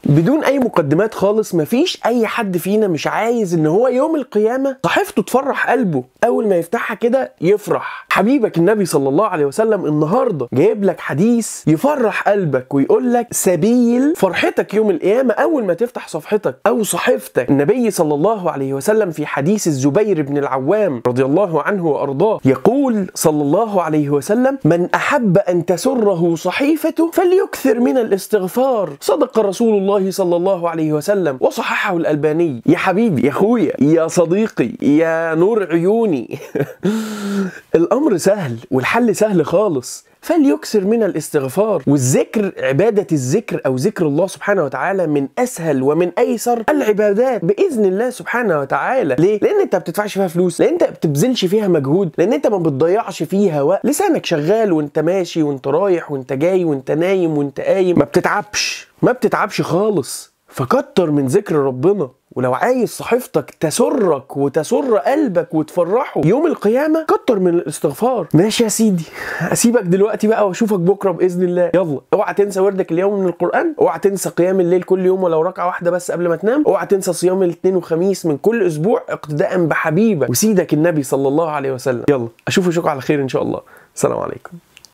بدون اي مقدمات خالص مفيش اي حد فينا مش عايز ان هو يوم القيامه صحيفته تفرح قلبه اول ما يفتحها كده يفرح حبيبك النبي صلى الله عليه وسلم النهارده جايب لك حديث يفرح قلبك ويقول لك سبيل فرحتك يوم القيامه اول ما تفتح صفحتك او صحيفتك النبي صلى الله عليه وسلم في حديث الزبير بن العوام رضي الله عنه وارضاه يقول صلى الله عليه وسلم من احب ان تسره صحيفته فليكثر من الاستغفار صدق رسول الله صلى الله عليه وسلم وصححه الالباني يا حبيبي يا اخويا يا صديقي يا نور عيوني الامر سهل والحل سهل خالص فليكثر من الاستغفار والذكر عبادة الذكر أو ذكر الله سبحانه وتعالى من أسهل ومن أيسر العبادات بإذن الله سبحانه وتعالى ليه؟ لأن أنت ما بتدفعش فيها فلوس لأن أنت ما بتبذلش فيها مجهود لأن أنت ما بتضيعش فيها وقت لسانك شغال وأنت ماشي وأنت رايح وأنت جاي وأنت نايم وأنت قايم ما بتتعبش ما بتتعبش خالص فكتر من ذكر ربنا ولو عايز صحيفتك تسرك وتسر قلبك وتفرحه يوم القيامه كتر من الاستغفار ماشي يا سيدي اسيبك دلوقتي بقى واشوفك بكره باذن الله يلا اوعى تنسى وردك اليوم من القران اوعى تنسى قيام الليل كل يوم ولو ركعه واحده بس قبل ما تنام اوعى تنسى صيام الاثنين وخميس من كل اسبوع اقتداء بحبيبك وسيدك النبي صلى الله عليه وسلم يلا اشوفك على خير ان شاء الله السلام عليكم